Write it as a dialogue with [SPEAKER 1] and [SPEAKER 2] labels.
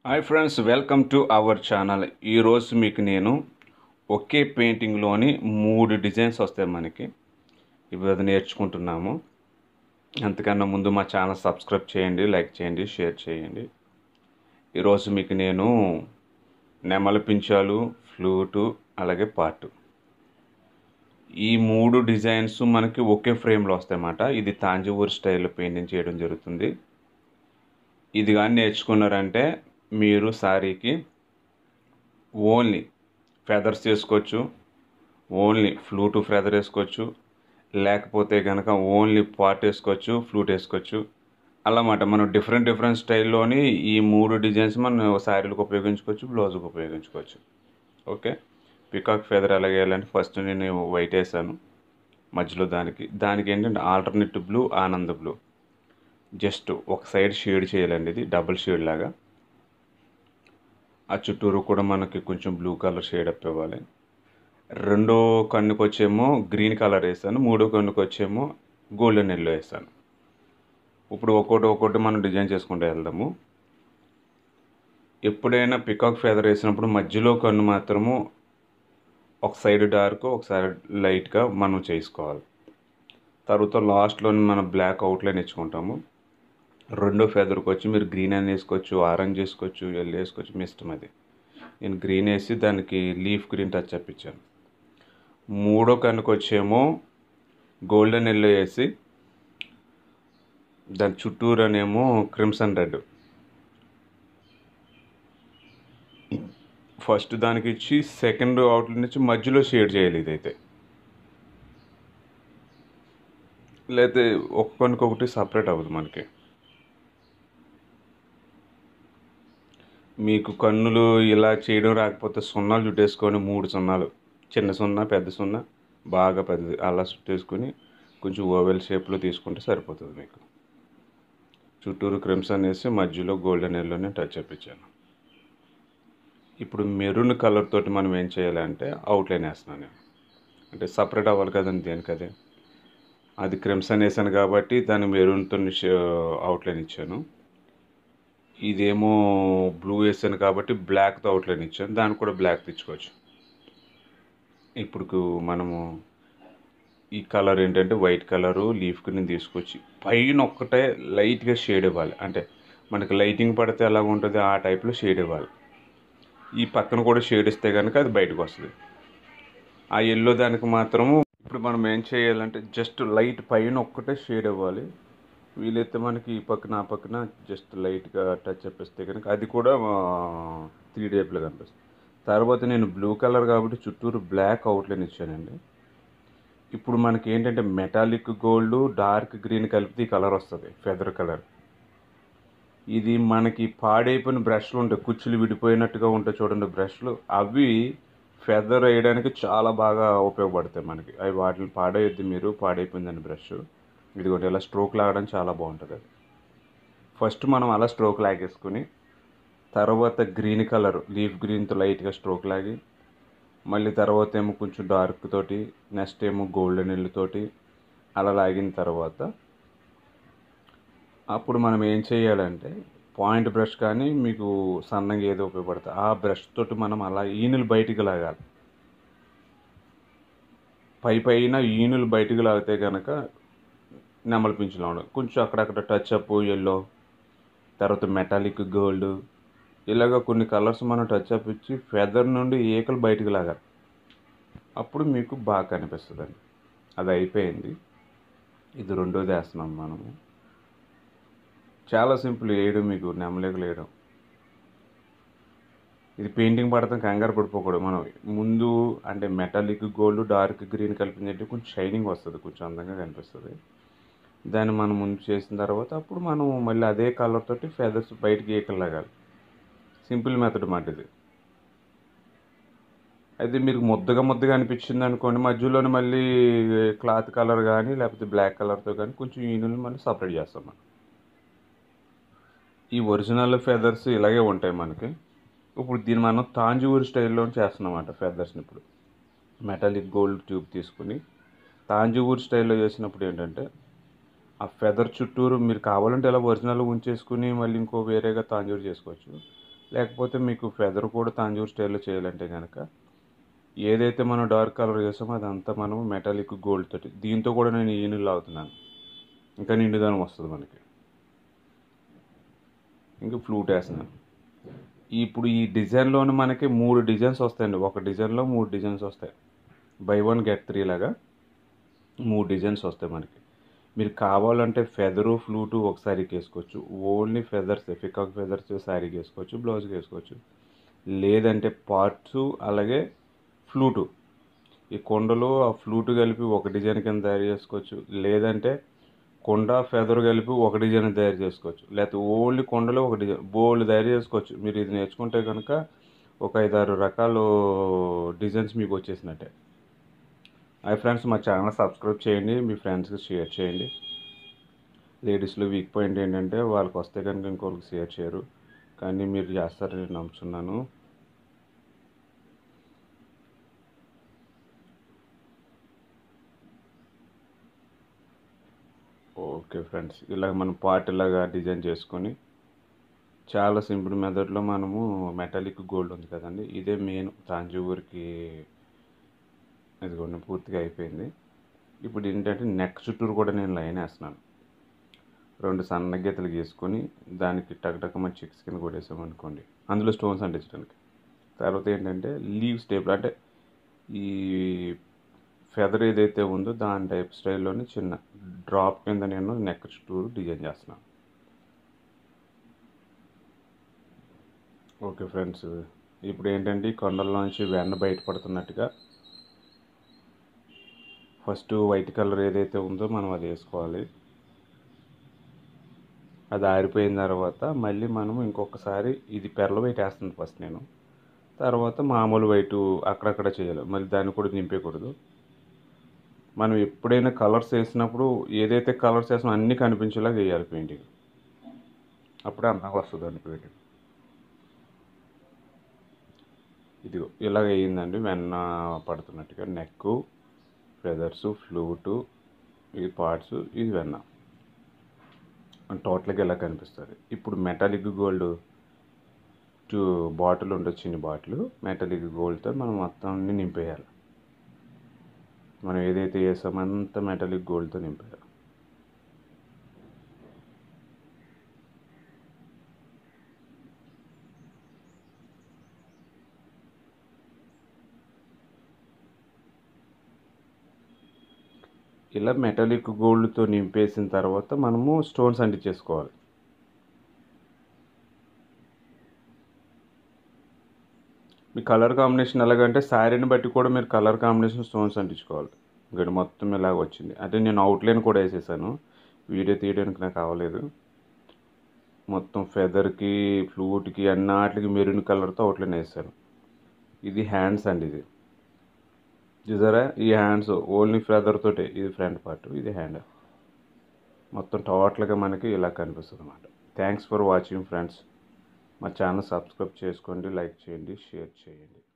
[SPEAKER 1] hi friends welcome to our channel ఈరోజు మీకు నేను ఒకే పెయింటింగ్లోని మూడు డిజైన్స్ వస్తాయి మనకి ఇవి అది నేర్చుకుంటున్నాము అంతకన్నా ముందు మా ఛానల్ సబ్స్క్రైబ్ చేయండి లైక్ చేయండి షేర్ చేయండి ఈరోజు మీకు నేను నెమలి పించాలు ఫ్లూటు అలాగే పాటు ఈ మూడు డిజైన్స్ మనకి ఒకే ఫ్రేమ్లో వస్తాయన్నమాట ఇది తాంజూర్ స్టైల్లో పెయింటింగ్ చేయడం జరుగుతుంది ఇది కానీ నేర్చుకున్నారంటే మీరు శారీకి ఓన్లీ ఫెదర్స్ వేసుకోవచ్చు ఓన్లీ ఫ్లూట్ ఫెదర్ వేసుకోవచ్చు లేకపోతే కనుక ఓన్లీ పాట్ వేసుకోవచ్చు ఫ్లూట్ వేసుకోవచ్చు అన్నమాట మనం డిఫరెంట్ డిఫరెంట్ స్టైల్లోని ఈ మూడు డిజైన్స్ మనం శారీలకు ఉపయోగించుకోవచ్చు బ్లౌజ్కి ఉపయోగించుకోవచ్చు ఓకే పికాక్ ఫెదర్ ఎలా వేయాలంటే ఫస్ట్ నేను వైట్ వేసాను మధ్యలో దానికి దానికి ఏంటంటే alternate blue and blue just ఒక సైడ్ షేడ్ చేయాలండి ఇది డబుల్ షేడ్ లాగా ఆ చుట్టూరు కూడా మనకి కొంచెం బ్లూ కలర్ షేడ్ అప్ ఇవ్వాలి రెండో కన్నుకు వచ్చేమో గ్రీన్ కలర్ వేసాను మూడో కన్నుకు వచ్చేమో గోల్డెన్ ఎల్లో వేసాను ఇప్పుడు ఒక్కొక్కటి ఒక్కొక్కటి మనం డిజైన్ చేసుకుంటూ వెళ్దాము ఎప్పుడైనా పికాక్ ఫెదర్ వేసినప్పుడు మధ్యలో కన్ను మాత్రము ఒక సైడ్ డార్క్ ఒక సైడ్ లైట్గా మనం చేసుకోవాలి తర్వాత లాస్ట్లో మనం బ్లాక్ అవుట్లైన్ ఇచ్చుకుంటాము రెండో ఫెదర్కి వచ్చి మీరు గ్రీన్ అని వేసుకోవచ్చు ఆరెంజ్ వేసుకోవచ్చు ఎల్లో వేసుకోవచ్చు మీ ఇష్టం అది నేను గ్రీన్ వేసి దానికి లీఫ్ గ్రీన్ టచ్ అప్పించాను మూడో కనుక వచ్చేమో గోల్డెన్ ఎల్లో వేసి దాని చుట్టూరనేమో క్రిమ్సన్ రెడ్ ఫస్ట్ దానికి ఇచ్చి సెకండ్ అవుట్లైన్ నుంచి మధ్యలో షేడ్ చేయాలి ఇదైతే లేకపోతే ఒక్కొక్కటి సపరేట్ అవ్వదు మనకి మీకు కన్నులు ఇలా చేయడం రాకపోతే సున్నాలు చుట్టేసుకొని మూడు సున్నాలు చిన్న సున్నా పెద్ద సున్నా బాగా పెద్దది అలా చుట్టేసుకొని కొంచెం ఓవెల్ షేప్లో తీసుకుంటే సరిపోతుంది మీకు చుట్టూరు క్రిమ్సన్ వేసి మధ్యలో గోల్డెన్ ఎల్లోనే టచ్ అప్పించాను ఇప్పుడు మెరూన్ కలర్ తోటి మనం ఏం చేయాలంటే అవుట్లైన్ వేస్తున్నాను నేను అంటే సపరేట్ అవ్వాలి కదండి దేనికదే అది క్రిమ్సన్ వేసాను కాబట్టి దాని మెరూన్తో అవుట్లైన్ ఇచ్చాను ఇదేమో బ్లూ వేసాను కాబట్టి బ్లాక్తో అవుట్లైన్ ఇచ్చాను దాన్ని కూడా బ్లాక్ తెచ్చుకోవచ్చు ఇప్పుడు మనము ఈ కలర్ ఏంటంటే వైట్ కలరు లీఫ్ గ్రీన్ తీసుకొచ్చి పైన ఒక్కటే లైట్గా షేడ్ ఇవ్వాలి అంటే మనకి లైటింగ్ పడితే ఎలాగ ఉంటుంది ఆ టైప్లో షేడ్ ఇవ్వాలి ఈ పక్కన కూడా షేడ్ ఇస్తే కనుక అది బయటకు వస్తుంది ఆ ఎల్లో దానికి మాత్రము ఇప్పుడు మనం ఏం చేయాలంటే జస్ట్ లైట్ పైన ఒక్కటే షేడ్ ఇవ్వాలి వీలైతే మనకి ఈ పక్కన ఆ పక్కన జస్ట్ లైట్గా టచ్ చెప్పేస్తే కనుక అది కూడా త్రీ డేప్లో కనిపిస్తుంది తర్వాత నేను బ్లూ కలర్ కాబట్టి చుట్టూరు బ్లాక్ అవుట్లైన్ ఇచ్చానండి ఇప్పుడు మనకి ఏంటంటే మెటాలిక్ గోల్డ్ డార్క్ గ్రీన్ కలిపితే ఈ కలర్ వస్తుంది ఫెదర్ కలర్ ఇది మనకి పాడైపోయిన బ్రష్లు ఉంటాయి కుచ్చులు విడిపోయినట్టుగా ఉంటాయి చూడండి బ్రష్లు అవి ఫెదర్ వేయడానికి చాలా బాగా ఉపయోగపడతాయి మనకి అవి వాటిని పాడేయద్దు మీరు పాడైపోయిందని బ్రష్ ఇదిగోండి ఇలా స్ట్రోక్ లాగడం చాలా బాగుంటుంది అది ఫస్ట్ మనం అలా స్ట్రోక్ లాగేసుకుని తర్వాత గ్రీన్ కలర్ లీఫ్ గ్రీన్తో లైట్గా స్ట్రోక్ లాగి మళ్ళీ తర్వాత ఏమో కొంచెం డార్క్ తోటి నెక్స్ట్ ఏమో గోల్డెన్ ఎల్లు తోటి అలా లాగిన తర్వాత అప్పుడు మనం ఏం చేయాలంటే పాయింట్ బ్రష్ కానీ మీకు సన్నగా ఏదో ఉపయోగపడుతుంది ఆ బ్రష్ తోటి మనం అలా ఈనులు బయటికి లాగాలి పై పైన ఈనులు బయటికి లాగితే కనుక నెమలి పింఛన్లో ఉండదు కొంచెం అక్కడక్కడ టచ్ అప్ ఎల్లో తర్వాత మెటాలిక్ గోల్డ్ ఇలాగ కొన్ని కలర్స్ మనం టచ్ అప్ ఇచ్చి ఫెదర్ నుండి ఏకలు బయటికి లాగాలి అప్పుడు మీకు బాగా కనిపిస్తుంది అండి అది అయిపోయింది ఇది రెండోది వేస్తున్నాం మనము చాలా సింపుల్ వేయడం మీకు నెమలేకలు వేయడం ఇది పెయింటింగ్ పడతాం కంగారు పడిపోకూడదు మనం ముందు అంటే మెటాలిక్ గోల్డ్ డార్క్ గ్రీన్ కలిపిందంటే కొంచెం షైనింగ్ వస్తుంది కొంచెం అందంగా కనిపిస్తుంది దాన్ని మనం ముందు చేసిన తర్వాత అప్పుడు మనం మళ్ళీ అదే కలర్ తోటి ఫెదర్స్ బయటికి ఏకలాగాలి సింపుల్ మెథడ్ మాట ఇది అయితే మీకు ముద్దగా ముద్దగా అనిపించింది అనుకోండి మధ్యలోనే మళ్ళీ క్లాత్ కలర్ కానీ లేకపోతే బ్లాక్ కలర్తో కానీ కొంచెం ఈనులు మళ్ళీ సపరేట్ చేస్తాం మనం ఈ ఒరిజినల్ ఫెదర్స్ ఇలాగే ఉంటాయి మనకి ఇప్పుడు దీన్ని మనం తాంజూర్ స్టైల్లో చేస్తున్నామాట ఫెదర్స్ని ఇప్పుడు మెటాలిక్ గోల్డ్ ట్యూబ్ తీసుకుని తాంజూర్ స్టైల్లో చేసినప్పుడు ఏంటంటే ఆ ఫెదర్ చుట్టూరు మీరు కావాలంటే ఇలా ఒరిజినల్ ఉంచేసుకుని మళ్ళీ ఇంకో వేరేగా తాంజూరు చేసుకోవచ్చు లేకపోతే మీకు ఫెదర్ కూడా తాంజూర్ స్టైల్లో చేయాలంటే కనుక ఏదైతే మనం డార్క్ కలర్ చేస్తామో అదంతా మనం మెటాలిక్ గోల్డ్ తోటి దీంతో కూడా నేను ఈనులు లాగుతున్నాను ఇంకా నిండుదనం వస్తుంది మనకి ఇంకా ఫ్లూట్ వేస్తున్నాను ఇప్పుడు ఈ డిజైన్లోనే మనకి మూడు డిజైన్స్ వస్తాయండి ఒక డిజైన్లో మూడు డిజైన్స్ వస్తాయి బై వన్ గెట్ త్రీ లాగా మూడు డిజైన్స్ వస్తాయి మనకి మీరు కావాలంటే ఫెదరు ఫ్లూటు ఒక శారీకి వేసుకోవచ్చు ఓన్లీ ఫెదర్స్ పికాక్ ఫెదర్స్ శారీకి వేసుకోవచ్చు బ్లౌజ్కి వేసుకోవచ్చు లేదంటే పార్ట్స్ అలాగే ఫ్లూటు ఈ కొండలు ఆ ఫ్లూటు కలిపి ఒక డిజైన్ కింద తయారు చేసుకోవచ్చు లేదంటే కొండ ఫెదర్ కలిపి ఒక డిజైన్ తయారు చేసుకోవచ్చు లేకపోతే ఓన్లీ కొండలో ఒక డిజైన్ బోల్డ్ తయారు చేసుకోవచ్చు మీరు ఇది నేర్చుకుంటే కనుక ఒక ఐదారు రకాలు డిజైన్స్ మీకు వచ్చేసినట్టే హాయ్ ఫ్రెండ్స్ మా ఛానల్ సబ్స్క్రైబ్ చేయండి మీ ఫ్రెండ్స్కి షేర్ చేయండి లేడీస్లో వీక్ పాయింట్ ఏంటంటే వాళ్ళకి వస్తే కనుక ఇంకొకరికి షేర్ చేయరు కానీ మీరు చేస్తారని నేను నమ్ముతున్నాను ఓకే ఫ్రెండ్స్ ఇలా మనం పార్ట్ ఇలాగా డిజైన్ చేసుకొని చాలా సింపుల్ మెథడ్లో మనము మెటాలిక్ గోల్డ్ ఉంది కదండి ఇదే మెయిన్ తాంజూర్కి ఇదిగోండి పూర్తిగా అయిపోయింది ఇప్పుడు ఏంటంటే నెక్ చుట్టూరు కూడా నేను లైన్ వేస్తున్నాను రెండు సన్న గీతలు గీసుకొని దానికి టక్టకమ చిక్స్ కింద కొట్టేసామనుకోండి అందులో స్టోన్స్ అంటించడానికి తర్వాత ఏంటంటే లీవ్స్ టైప్ అంటే ఈ ఫెదర్ ఏదైతే ఉందో దాని టైప్ స్టైల్లోని చిన్న డ్రాప్ కింద నేను నెక్ చుట్టూరు డిజైన్ చేస్తున్నాను ఓకే ఫ్రెండ్స్ ఇప్పుడు ఏంటంటే ఈ కొండల్లోంచి వెన్న బయటపడుతున్నట్టుగా ఫస్ట్ వైట్ కలర్ ఏదైతే ఉందో మనం అది వేసుకోవాలి అది ఆరిపోయిన తర్వాత మళ్ళీ మనం ఇంకొకసారి ఇది పెరల వైట్ వేస్తుంది ఫస్ట్ నేను తర్వాత మామూలు వైటు అక్కడక్కడ చేయాలి మళ్ళీ దాన్ని కూడా నింపేయకూడదు మనం ఎప్పుడైనా కలర్స్ వేసినప్పుడు ఏదైతే కలర్స్ వేసినా అన్నీ కనిపించేలాగా వేయాలి పెయింటింగ్ అప్పుడే అందంగా వస్తుంది అండి పెయింటింగ్ ఇదిగో ఇలాగ అయ్యిందండి వెన్న పడుతున్నట్టుగా నెక్ ఫెదర్స్ ఫ్లూటు ఇది పార్ట్స్ ఇది వెన్న టోటల్గా ఇలా కనిపిస్తుంది ఇప్పుడు మెటాలిక్ గోల్డ్ టూ బాటిల్ ఉండొచ్చు చిన్న బాటిల్ మెటాలిక్ గోల్డ్తో మనం మొత్తం అన్ని నింపేయాలి మనం ఏదైతే వేసామో అంత మెటాలిక్ గోల్డ్తో నింపేయాలి ఇలా మెటాలిక్ గోల్డ్తో నింపేసిన తర్వాత మనము స్టోన్స్ అంటించేసుకోవాలి మీ కలర్ కాంబినేషన్ ఎలాగంటే శారీని బట్టి కూడా మీరు కలర్ కాంబినేషన్ స్టోన్స్ అంటించుకోవాలి ఇక్కడ మొత్తం ఇలాగ వచ్చింది అంటే నేను అవుట్లైన్ కూడా వేసేసాను వీడియో తీయడానికి నాకు అవ్వలేదు మొత్తం ఫెదర్కి ఫ్లూట్కి అన్నిటికి మెరూన్ కలర్తో అవుట్లైన్ వేసాను ఇది హ్యాండ్స్ అండి ఇది చూసారా ఈ హ్యాండ్స్ ఓన్లీ ఫెదర్ తోటే ఇది ఫ్రంట్ పార్ట్ ఇది హ్యాండ్ మొత్తం టోటల్గా మనకి ఇలా కనిపిస్తుంది అనమాట థ్యాంక్స్ ఫర్ వాచింగ్ ఫ్రెండ్స్ మా ఛానల్ సబ్స్క్రైబ్ చేసుకోండి లైక్ చేయండి షేర్ చేయండి